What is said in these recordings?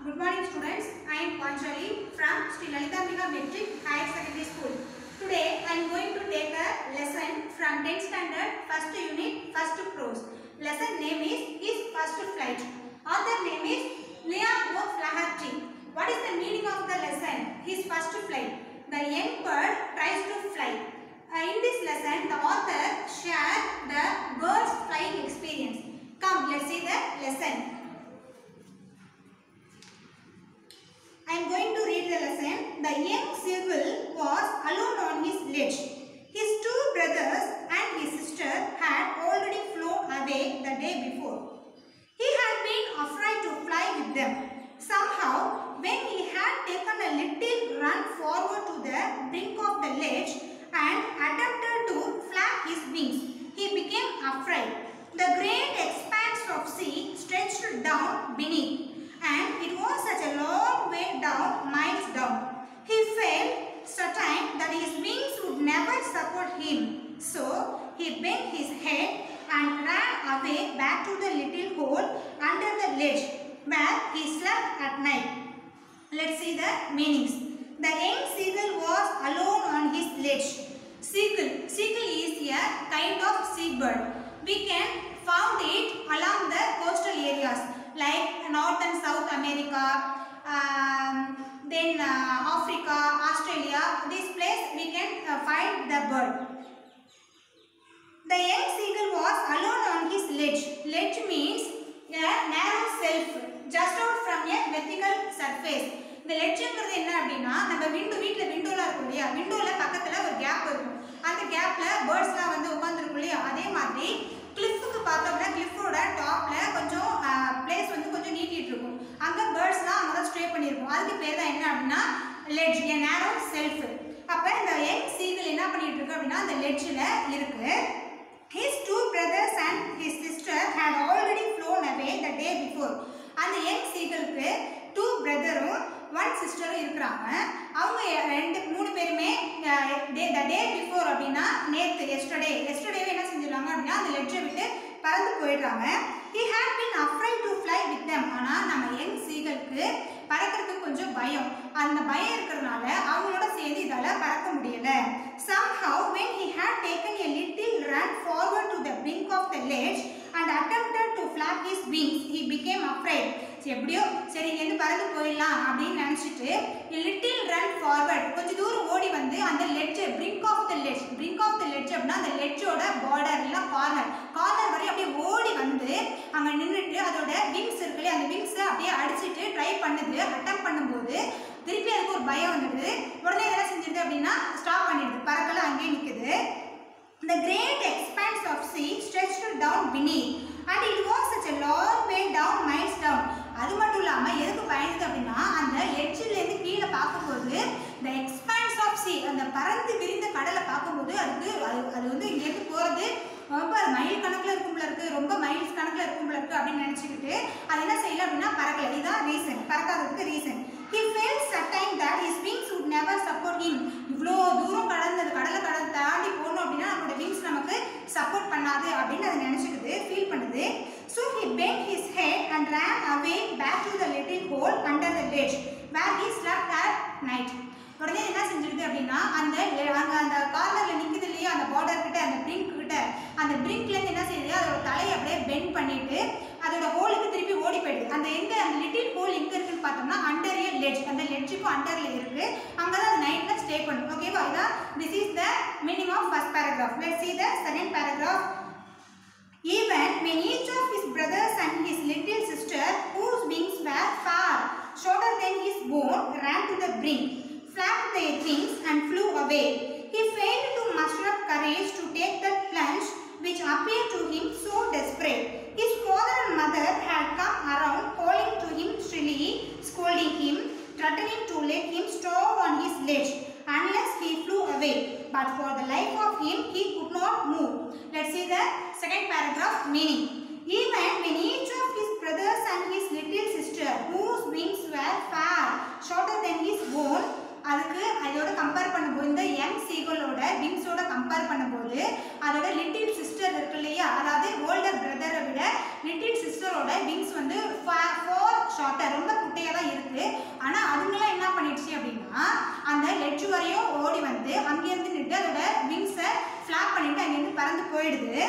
Good morning students. I am Panchali from Sri Lalitambika Metric Higher Secondary School. Today I am going to take a lesson from 10th standard first unit first prose. Lesson name is His First Flight. Author name is Leon O. Flaherty. What is the meaning of the lesson? His first flight. The young bird tries to fly. Uh, in this lesson, the author shared the bird's flying experience. Come, let's see the lesson. I am going to read the lesson. The young seagull was alone on his ledge. His two brothers and his sister had already flown away the day before. He had been afraid to fly with them. Somehow, when he had taken a little run forward to the brink of the ledge and attempted to flap his wings, he became afraid. The great expanse of sea stretched down beneath, and it was such a long way down, miles down. He felt certain that his wings would never support him. So he bent his head and ran away back to the little hole under the ledge where he slept at night. Let's see the meanings. The young seagull was alone on his ledge. Seagull. Seagull is a kind of seabird. We can found it along the coastal areas like North and South America, um, then uh, Africa, Australia. This place we can uh, find the bird. The young seagull was alone on his ledge. Ledge means a narrow self just out from a vertical surface. இந்த லெட்ஜுங்கிறது என்ன அப்படின்னா நம்ம window வீட்டில் விண்டோலாம் இருக்கும் இல்லையா விண்டோவில் பக்கத்தில் ஒரு கேப் இருக்கும் அந்த கேப்பில் பேர்ட்ஸ்லாம் வந்து உட்காந்துருக்கும் இல்லையா அதே மாதிரி கிளிஃபுக்கு பார்த்தோம்னா கிளிஃபோட டாப்பில் கொஞ்சம் பிளேஸ் வந்து கொஞ்சம் நீட்டிட்டு இருக்கும் அங்கே பேர்ட்ஸ்லாம் அங்கே தான் ஸ்ட்ரே பண்ணியிருக்கும் அதுக்கு பேர் தான் என்ன அப்படின்னா லெட்ஜ் ஏ நேரோ செல்ஃப் அப்போ இந்த யங் சீகிள் என்ன பண்ணிட்டு இருக்கு அப்படின்னா அந்த லெட்ஜில் இருக்கு His two brothers and his sister had already flown away the day before. அந்த யங் சீகளுக்கு டூ பிரதரும் ஒன் சிஸ்டரும் இருக்கிறாங்க அவங்க ரெண்டு மூணு பேருமே த டே பிஃபோர் அப்படின்னா நேற்று எஸ்டர்டே எஸ்டர்டேவே என்ன செஞ்சிருக்காங்க அப்படின்னா அந்த லெட்ஜை விட்டு பறந்து போயிடுறாங்க he had been afraid to fly with them ஆனால் நம்ம யங் சீகளுக்கு பறக்கிறதுக்கு கொஞ்சம் பயம் அந்த பயம் இருக்கிறதுனால அவங்களோட சேர்ந்து இதால் பறக்க முடியல somehow when he had taken a little run forward to the brink of the ledge and attempted to flap his wings he became afraid சரி எப்படியோ சரி இங்கேருந்து பறந்து போயிடலாம் அப்படின்னு நினச்சிட்டு லிட்டில் ரன் ஃபார்வர்ட் கொஞ்சம் தூரம் ஓடி வந்து அந்த ledge brink of the ledge brink of the ledge அப்படின்னா அந்த லெட்ஜோட பார்டர் இல்லை கார்னர் கார்னர் வரை அப்படியே ஓடி வந்து அங்கே நின்றுட்டு அதோட விங்ஸ் இருக்குல்லையே அந்த விங்ஸை அப்படியே அடிச்சிட்டு ட்ரை பண்ணுது அட்டம் பண்ணும்போது திருப்பி அதுக்கு ஒரு பயம் வந்துடுது உடனே இதெல்லாம் செஞ்சிருது அப்படின்னா ஸ்டாப் பண்ணிடுது பறக்கல அங்கேயே நிற்குது The great expanse of sea stretched down beneath and it was such a long way down, miles down. அது மட்டும் இல்லாமல் எதுக்கு பயந்துது அப்படின்னா அந்த எட்ஜிலேருந்து கீழே பார்க்கும்போது the expanse of sea அந்த பறந்து விரிந்த கடலை பார்க்கும்போது அதுக்கு அது அது வந்து இங்கேருந்து போகிறது ரொம்ப மைல் கணக்கில் இருக்கும்ல இருக்குது ரொம்ப மைல்ஸ் கணக்கில் இருக்கும்ல இருக்குது அப்படின்னு நினச்சிக்கிட்டு அது என்ன செய்யல அப்படின்னா பறக்கல இதுதான் ரீசன் பறக்காததுக்கு reason he felt certain that his wings would never support him இவ்வளோ தூரம் கடந்தது கடலை கடல் தாண்டி போகணும் அப்படின்னா நம்மளோட விங்ஸ் நமக்கு சப்போர்ட் பண்ணாது அப்படின்னு அதை நினச்சிக்குது ஃபீல் பண்ணுது so he bent his head and ran away back to the little hole under the ledge where he slept at night உடனே என்ன செஞ்சிருது அப்படின்னா அந்த le- அங்க அந்த கார்னர்ல நிக்குது இல்லையா அந்த பார்டர் கிட்ட அந்த பிரிங்க் கிட்ட அந்த பிரிங்க்ல இருந்து என்ன செய்யுது அதோட தலையை அப்படியே பெண்ட் பண்ணிட்டு அதோட ஹோலுக்கு திருப்பி ஓடி போயிடுது அந்த எங்க அந்த லிட்டில் ஹோல் எங்க இருக்குன்னு பார்த்தோம்னா அண்டர் ஏ லெட்ஜ் அந்த லெட்ஜுக்கும் அண்டர்ல இருக்கு அங்கதான் அது நைட்ல ஸ்டே பண்ணும் ஓகேவா இதான் this is the meaning of first paragraph let's see the second paragraph Even when each of his brothers and his little sister, whose wings were far shorter than his bone, ran to the brink, flapped their wings and flew away. He failed to muster up courage to take that plunge which appeared to him so desperate. His father and mother had come around calling to him shrilly, scolding him, threatening to let him stop on his ledge unless he flew away. But for the life of him, he could not move. Let's see the second paragraph meaning. Even when each of his brothers and his little sister, whose wings were far shorter than his bone, அதுக்கு அதோட compare பண்ணும்போது இந்த young சீகலோட விங்ஸோட compare பண்ணும்போது அதோட little sister இருக்கு இல்லையா அதாவது older பிரதரை விட லிட்டில் சிஸ்டரோட விங்ஸ் வந்து ஃபோர் ஷார்ட்டர் ரொம்ப குட்டையாக தான் இருக்கு அந்த லெட்ஜ் வரையும் ஓடி வந்து அங்கேருந்து நின்று அதோட விங்ஸை ஃப்ளாப் பண்ணிட்டு அங்கேருந்து பறந்து போயிடுது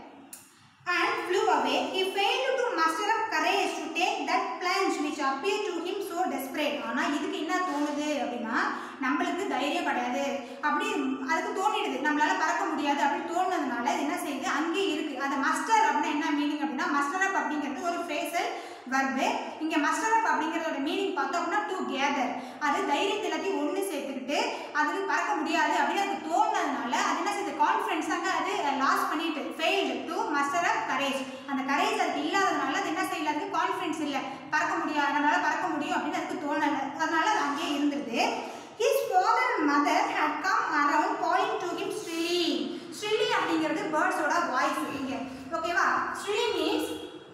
and flew away. He failed to muster up courage to take that plunge which appeared to him so desperate. ஆனால் இதுக்கு என்ன தோணுது அப்படின்னா நம்மளுக்கு தைரியம் கிடையாது அப்படி அதுக்கு தோணிடுது நம்மளால பறக்க முடியாது அப்படின்னு தோணுனதுனால இது என்ன செய்யுது அங்கேயே இருக்கு அந்த மஸ்டர் அப்படின்னா என்ன மீனிங் அப்படின்னா மஸ்டர் அப் அப்படிங்கிறது ஒரு ஃபேஸல் வர்பு இங்கே மஸ்டர் அப் அப்படிங்கிறதோட மீனிங் பார்த்தோம் அப்படின்னா டு கேதர் அது தைரியத்தை எல்லாத்தையும் ஒன்று சேர்த்துக்கிட்டு அதுக்கு பறக்க முடியாது அப்படின்னு அதுக்கு தோணுனதுனால அது என்ன செய்யுது கான்ஃபிடன்ஸ் அங்கே அது லாஸ் பண்ணிட்டு failed to muster up courage அந்த கரேஜ் அதுக்கு இல்லாததுனால அது என்ன செய்யல அதுக்கு கான்ஃபிடன்ஸ் இல்லை பறக்க முடியாது நம்மளால பறக்க முடியும் அப்படின்னு அதுக்கு தோணலை அதனால அது அங்கேயே இருந்துருது His father and mother had come around calling to him Shrilly. Shrilly அப்படிங்கிறது பேர்ட்ஸோட வாய்ஸ் இங்க ஓகேவா Shrilly means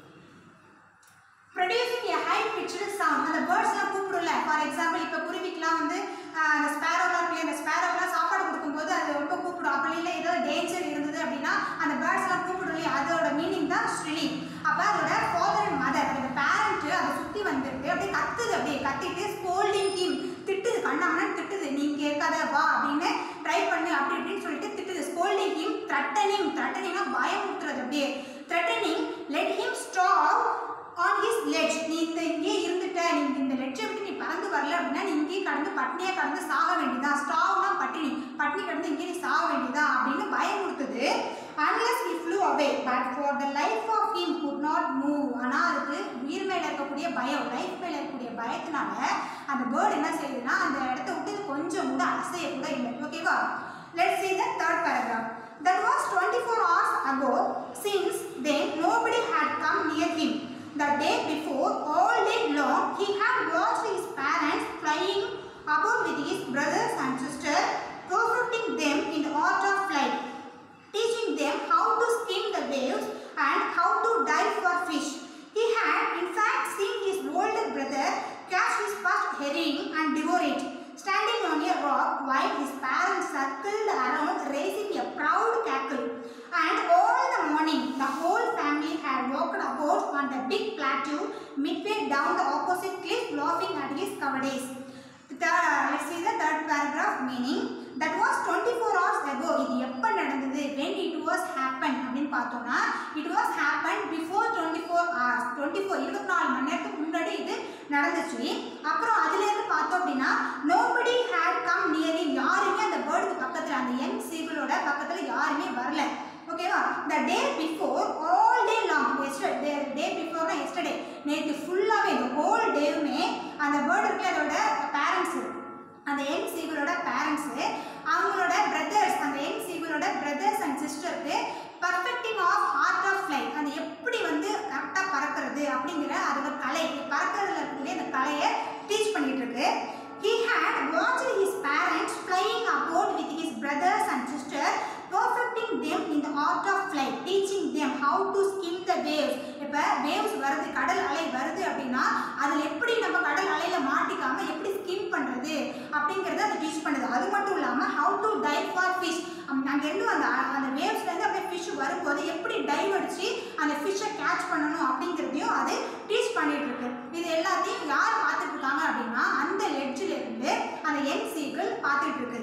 producing a high pitched sound அந்த பேர்ட்ஸ்லாம் கூப்பிடும்ல ஃபார் எக்ஸாம்பிள் இப்போ குருவிக்கெலாம் வந்து ஆஹ், அந்த ஸ்பேரோலாம் இருக்கு அந்த ஸ்பேரோக்கெலாம் சாப்பாடு கொடுக்கும்போது அது ரொம்ப கூப்பிடும் அப்படி இல்லை ஏதோ டேஞ்சர் இருந்தது அப்படின்னா அந்த பேர்ட்ஸ்லாம் கூப்பிடும் இல்லையா அதோட மீனிங் தான் ஸ்ட்ரிலி அப்போ அதோட ஃபாதர் அண்ட் மதர் அதோட பேரண்ட்டு அதை சுற்றி வந்துட்டு அப்படியே கத்துது அப்படியே கத்திட்டு ஸ்கோல்டிங் ஹிம் திட்டுது கண்ணாமன்னு திட்டுது நீ கேட்காத வா அப்படின்னு ட்ரை பண்ணு அப்படி இப்படின்னு சொல்லிட்டு திட்டுது ஸ்கோல்டிங் ஹிம் த்ரெட்டனிங் த்ரெட்டனிங்னா பயமுறுத்துறது அப்படியே threatening let him stop on his ledge நீ இந்த இங்கேயே இருந்துட்ட நீ இந்த லெட்ஜை விட்டு நீ பறந்து வரல அப்படின்னா நீ இங்கேயே கடந்து பட்னியாக கடந்து சாக வேண்டியதா ஸ்டாவ்னா பட்டினி பட்டினி கடந்து இங்கேயே நீ சாக வேண்டியதா அப்படின்னு பயமுறுத்துது unless he flew away but for the life of him could not move ஆனால் அதுக்கு உயிர் மேலே இருக்கக்கூடிய பயம் லைஃப் மேலே இருக்கக்கூடிய பயத்தினால அந்த பேர்டு என்ன செய்யுதுன்னா அந்த இடத்த விட்டு இது கொஞ்சம் கூட அசைய கூட இல்லை ஓகேவா let's see the third paragraph that was 24 hours ago since then nobody had come near him the day before all day long he had watched his parents flying about with his brothers and sisters perfecting them in the art of flight teaching them how to skim the waves and how to dive for fish. He had, in fact, seen his older brother catch his first herring and devour it, standing on a rock while his parents circled around, raising a proud cackle. And all the morning, the whole family had walked about on the big plateau midway down the opposite cliff, laughing at his cowardice. The, let's see the third paragraph meaning that was 24 hours ago இது எப்போ நடந்தது when it was happen அப்படின்னு பார்த்தோம்னா it was happened before 24 hours 24 இருபத்தி நாலு மணி நேரத்துக்கு முன்னாடி இது நடந்துச்சு அப்புறம் அதுலேருந்து பார்த்தோம் அப்படின்னா nobody had come near him யாருமே அந்த பேர்டுக்கு பக்கத்தில் அந்த யங் சீகளோட பக்கத்தில் யாருமே வரல ஓகேவா the day before all day long yesterday பிஃபோர்னா எஸ்டர்டே நேற்று ஃபுல்லாகவே இந்த ஹோல் டேவுமே அந்த பேர்டு இருக்கு அதோட பேரண்ட்ஸு அந்த யங் சீகளோட பேரண்ட்ஸு அவங்களோட பிரதர்ஸ் அந்த யங் சீகளோட பிரதர்ஸ் அண்ட் சிஸ்டருக்கு perfecting of art of flight அது எப்படி வந்து கரெக்டாக பறக்கிறது அப்படிங்கிற அதோட கலை பறக்கிறதுல இருக்கக்கூடிய அந்த கலையை டீச் பண்ணிட்டு இருக்கு He had watched his parents flying about with his brothers and sisters, perfecting them in the art of flight, teaching them how to skim the waves. இப்போ waves வருது கடல் அலை வருது அப்படின்னா அதில் எப்படி நம்ம கடல் அலையில மாட்டிக்காம எப்படி ஸ்கிம் பண்ணுறது அப்படிங்கிறத அது டீச் பண்ணுது அது மட்டும் இல்லாமல் how to dive for fish அங்கேருந்து அந்த அந்த வேவ்ஸ்லேருந்து அப்படியே ஃபிஷ் வரும்போது எப்படி டைவ் அடிச்சு அந்த ஃபிஷ்ஷை கேட்ச் பண்ணணும் அப்படிங்கிறதையும் அது டீச் பண்ணிட்டு இருக்கு இது எல்லாத்தையும் யார் பார்த்துட்டு இருக்காங்க அப்படின்னா அந்த லெட்ஜில் இருந்து அந்த யங் சீக்கிள் பார்த்துட்டு இருக்கு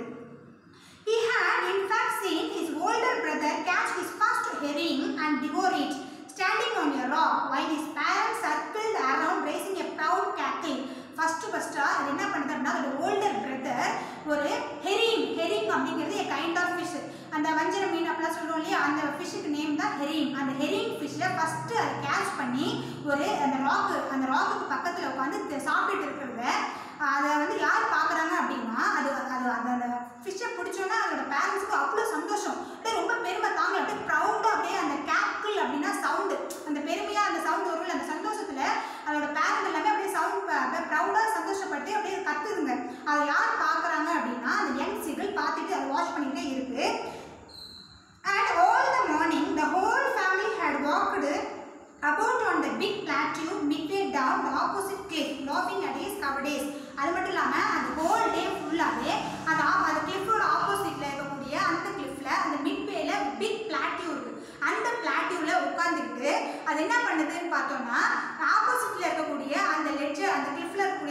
He had in fact seen his older brother catch his first herring and devour it, standing on a rock while his parents circled around raising a proud cackle. First ஃபஸ்ட்டாக அது என்ன பண்ணுது அப்படின்னா அதோட ஓல்டர் பிரதர் ஒரு herring herring அப்படிங்கிறது a kind of fish அந்த வஞ்சர மீன் அப்படிலாம் சொல்லுவோம் இல்லையா அந்த ஃபிஷ்ஷுக்கு நேம் தான் ஹெரிங் அந்த ஹெரிங் ஃபிஷ்ஷை ஃபஸ்ட்டு அதை கேட்ச் பண்ணி ஒரு அந்த ராக்கு அந்த ராக்குக்கு பக்கத்தில் உட்காந்து சாப்பிட்டுட்டு இருக்கிறத அதை வந்து யார் பார்க்குறாங்க அப்படின்னா அது அது அந்த அந்த ஃபிஷ்ஷை பிடிச்சோன்னா அதோட பேரண்ட்ஸுக்கு அவ்வளோ சந்தோஷம் அப்படியே ரொம்ப பெருமை தாங்க அப்படியே ப்ரௌடாக அப்படியே அந்த கேக்கிள் அப்படின்னா சவுண்டு அந்த பெருமையாக அந்த சவுண்டு வரும்ல அந்த சந்தோஷத்தில் அதோட பேரண்ட் எல்லாமே அப்படியே சவுண்ட் அப்படியே ப்ரௌடாக சந்தோஷப்பட்டு அப்படியே கத்துதுங்க அதை யார் பார்க்குறாங்க அப்படின்னா அந்த யங் சீகள் பார்த்துட்டு அதை வாட்ச் பண்ணிக்கிட்டே இருக்கு And all the morning, the whole family had walked about on the big plateau midway down the opposite cliff, laughing at his cowardice. அது மட்டும் இல்லாமல் அந்த ஹோல் டே ஃபுல்லாகவே அந்த ஆப் அந்த கிளிஃபோட ஆப்போசிட்டில் இருக்கக்கூடிய அந்த கிளிஃபில் அந்த மிட்வேல பிக் பிளாட்டியூ இருக்குது அந்த பிளாட்டியூவில் உட்காந்துக்கிட்டு அது என்ன பண்ணுதுன்னு பார்த்தோம்னா ஆப்போசிட்டில் இருக்கக்கூடிய அந்த லெட்ஜர் அந்த கிளிஃபில் இருக்கக்கூடிய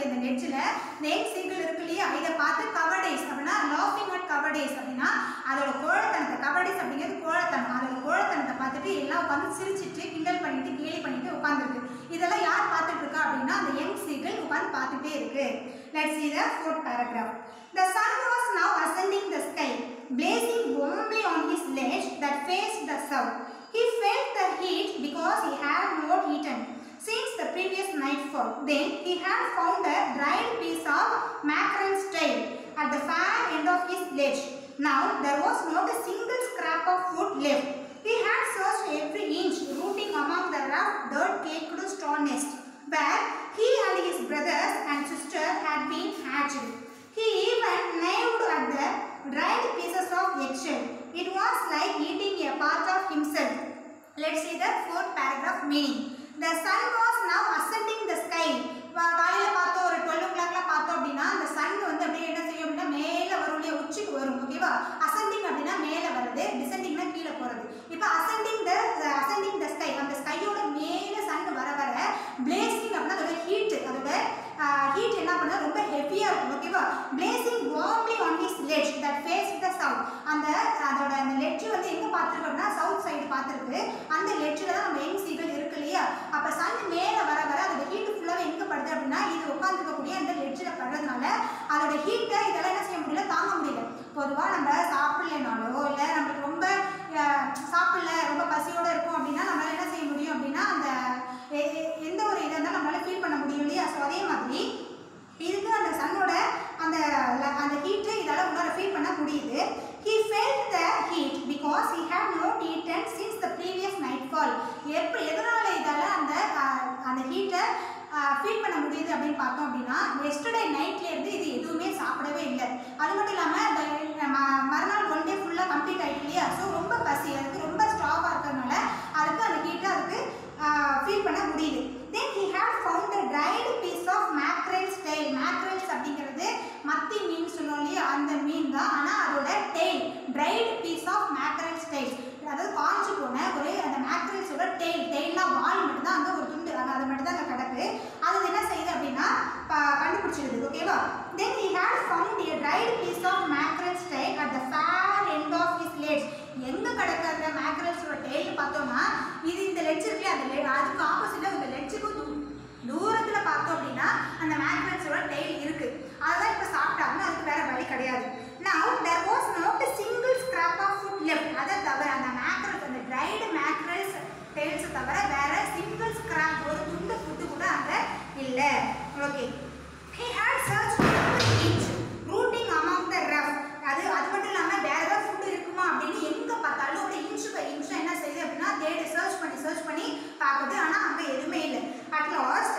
இருக்கக்கூடிய அந்த லெட்ஜில் நெக் சீக்கிள் இருக்கு இல்லையா இதை பார்த்து கவர்டேஸ் அப்படின்னா லாஃபிங் அட் கவர்டேஸ் அப்படின்னா அதோட கோழத்தனத்தை கவர்டேஸ் அப்படிங்கிறது கோழத்தனம் அதோட கோழத்தனத்தை பார்த்துட்டு எல்லாம் உட்காந்து சிரிச்சிட்டு கிண்டல் பண்ணிட்டு கேலி பண்ணிட்டு உட்காந்துருக்கு இதெல்லாம் யார் பார்த்துட்டு இருக்கா அப்படின்னா அந்த யங் சீக்கிள் உட்காந்து பார்த்துட்டே இருக்கு let's see the fourth paragraph the sun was now ascending the sky blazing warmly on his ledge that faced the south he felt the heat because he had not eaten since the previous nightfall. Then he had found a dried piece of mackerel's tail at the far end of his ledge. Now there was not a single scrap of food left. He had searched every inch, rooting among the rough, dirt-caked straw nest, where he and his brothers and sister had been hatched. He even gnawed at the dried pieces of eggshell. It was like eating a part of himself. Let's see the fourth paragraph meaning. The sun was now ascending the sky. வா- காலையில பார்த்தோம் ஒரு twelve ஓ கிளாக்ல பார்த்தோம் அப்படின்னா அந்த Sun வந்து அப்படியே என்ன செய்யும் அப்படின்னா மேலே வரும் இல்லையா உச்சிக்கு வரும் ஓகேவா அசெண்டிங் அப்படின்னா மேலே வருது டிசெண்டிங்னா கீழே போறது இப்போ ascending the ascending the sky அந்த ஸ்கையோட மேலே சன் வர வர பிளேசிங் அப்படின்னா அதோட ஹீட் அதோட ஹீட் என்ன பண்ணா ரொம்ப ஹெவியா இருக்கும் ஓகேவா blazing warmly on his ledge that face the south அந்த அதோட அந்த லெட்ஜ் வந்து எங்க பார்த்துருக்கு அப்படின்னா சவுத் சைடு பார்த்துருக்கு அந்த லெட்ஜில் தான் நம்ம யங் சீகள் இருக்கு இல்லையா அப்போ சன் மேலே வர வர அதோட ஹீட் ஃபுல்லாகவே எங்கே படுது அப்படின்னா இது உட்காந்துருக்கக்கூடிய அந்த லெட்ஜில் படுறதுனால அதோட ஹீட்டை இதெல்லாம் என்ன செய்ய முடியல தாங்க முடியல பொதுவாக நம்ம சாப்பிடலனாலோ இல்லை நம்மளுக்கு ரொம்ப அஹ், சாப்பிடல ரொம்ப பசியோட இருக்கும் அப்படின்னா நம்மளால என்ன செய்ய முடியும் அப்படின்னா அந்த எ- எ- எந்த ஒரு இதை இருந்தாலும் நம்மளால ஃபீல் பண்ண முடியும் இல்லையா ஸோ அதே மாதிரி இதுக்கு அந்த சன்னோட அந்த ல- அந்த ஹீட்டு இதால உங்களால ஃபீல் பண்ண முடியுது he felt the heat because he had not eaten since the previous nightfall எப்படி எதனால இதால அந்த அஹ், அந்த ஹீட்டை ஃபீல் பண்ண முடியுது அப்படின்னு பார்த்தோம் அப்படின்னா எஸ்டர்டே நைட்ல இருந்து இது எதுவுமே சாப்பிடவே இல்லை அது மட்டும் இல்லாமல் அந்த ம- மறுநாள் ஒன் டே ஃபுல்லாக கம்ப்ளீட் ஆகிட்டு இல்லையா ஸோ ரொம்ப பசி அதுக்கு ரொம்ப ஸ்ட்ராவாக இருக்கிறதுனால அதுக்கு அந்த ஹீட்டை அதுக்கு ஃபீல் பண்ண முடியுது தென் he had found a dried piece of mackerel's tail mackerels அப்படிங்கிறது மத்தி மீன் சொல்லுவோம் இல்லையா அந்த மீன் தான் ஆனால் அதோட tail dried piece of mackerel's tail அதாவது காஞ்சு போன ஒரு அந்த மேக்ரல்ஸோட டெய்ல் டெய்ல்னா வால் மட்டும் தான் அங்கே ஒரு துண்டு அங்கே அது மட்டும் தான் அங்கே கிடக்கு அது என்ன செய்யுது அப்படின்னா ப- கண்டுபிடிச்சிடுது ஓகேவா தென் he had found a dried piece of mackerel's tail at the far end of his legs எங்க கிடக்கு அந்த மேக்ரல்ஸோட டெய்ல் பார்த்தோம்னா இது இந்த லெட்ஜ் இருக்கு அந்த le- அதுக்கு ஆப்போசிட்ல இந்த லெட்ஜுக்கும் தூரத்துல பார்த்தோம் அப்படின்னா அந்த மேக்ரல்ஸோட டெய்ல் இருக்கு அதான் இப்போ சாப்பிட்டாங்கன்னா அதுக்கு வேற வழி கிடையாது now there was not a single scrap of food left அதை தவிர அந்த மேக்ரல்ஸ் அந்த dried மேக்ரல்ஸ் டெய்ல்ஸ் தவிர வேற சிங்கிள் ஸ்கிராப் ஒரு துண்டு ஃபுட்டு கூட அங்க இல்ல okay he had searched every inch rooting among the rough அது அது மட்டும் இல்லாம வேற ஏதாவது ஃபுட் இருக்குமா அப்படின்னு எங்க பார்த்தாலும் ஒரு இன்ச் பை இன்ச் என்ன செய்யுது அப்படின்னா தேடி சர்ச் பண்ணி சர்ச் பண்ணி பார்க்குது ஆனா அங்க எதுவுமே இல்லை at last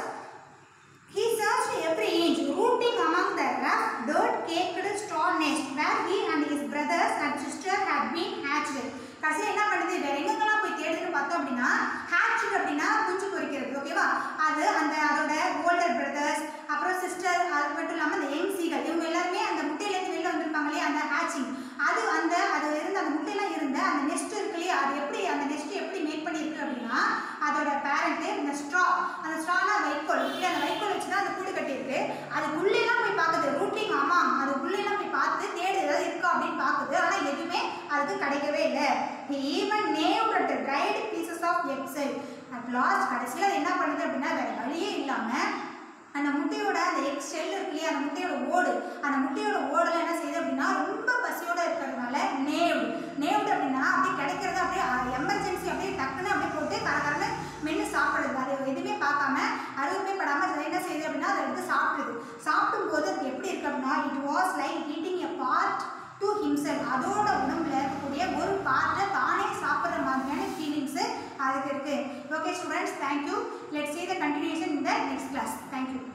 He searched every inch, rooting among the rough, dirt-caked straw nest where he and his brothers and sister had been hatched. கடைசியில் என்ன பண்ணுது வேற எங்கெங்கெல்லாம் போய் தேடுதுன்னு பார்த்தோம் அப்படின்னா hatched அப்படின்னா குஞ்சு பொரிக்கிறது ஓகேவா அது அந்த அதோட ஓல்டர் பிரதர்ஸ் அப்புறம் சிஸ்டர் அது மட்டும் இல்லாமல் அந்த யங் சீகள் இவங்க எல்லாருமே அந்த முட்டையிலேருந்து வெளில வந்திருப்பாங்க இல்லையா அந்த ஹேச்சிங் அது அந்த அது இருந்த அந்த முட்டையெல்லாம் இருந்த அந்த நெஸ்ட் இருக்கு இல்லையா அது எப்படி அந்த நெஸ்ட் எப்படி மேக் பண்ணியிருக்கு அப்படின்னா அதோட பேரண்ட் இந்த ஸ்ட்ரா அந்த ஸ்ட்ரானா வைக்கோல் இல்லை அந்த வைக்கோல் வச்சு தான் அந்த கூடு கட்டியிருக்கு அதுக்குள்ளேலாம் போய் பார்க்குது ரூட்டிங் ஆமாம் அதுக்குள்ளேலாம் போய் பார்த்து தேடு ஏதாவது இருக்கா அப்படின்னு பார்க்குது ஆனால் எதுவுமே அதுக்கு கிடைக்கவே இல்லை even nave at dried pieces of eggshell at last கடைசியில் அது என்ன பண்ணுது அப்படின்னா வேற வழியே இல்லாமல் அந்த முட்டையோட அந்த எக் ஷெல் இருக்கு இல்லையா அந்த முட்டையோட ஓடு அந்த முட்டையோட ஓடுல என்ன செய்யுது அப்படின்னா ரொம்ப பசியோட இருக்கிறதுனால நேவ்டு நேவ்டு அப்படின்னா அப்படியே கிடைக்கிறது அப்படியே எமர்ஜென்சி அப்படியே டக்குன்னு அப்படியே போட்டு கரகரன்னு மென்று சாப்பிடுது அது எதுவுமே பார்க்காம அறுவமே படாமல் அது என்ன செய்யுது அப்படின்னா அதை எடுத்து சாப்பிடுது சாப்பிடும் போது அது எப்படி இருக்கு அப்படின்னா it was like eating a part to himself அதோட உடம்புல இருக்கக்கூடிய ஒரு பார்ட்டை தானே சாப்பிட்ற மாதிரியான ஃபீலிங்ஸு அதுக்கு இருக்கு okay students thank you let's see the continuation in the next class thank you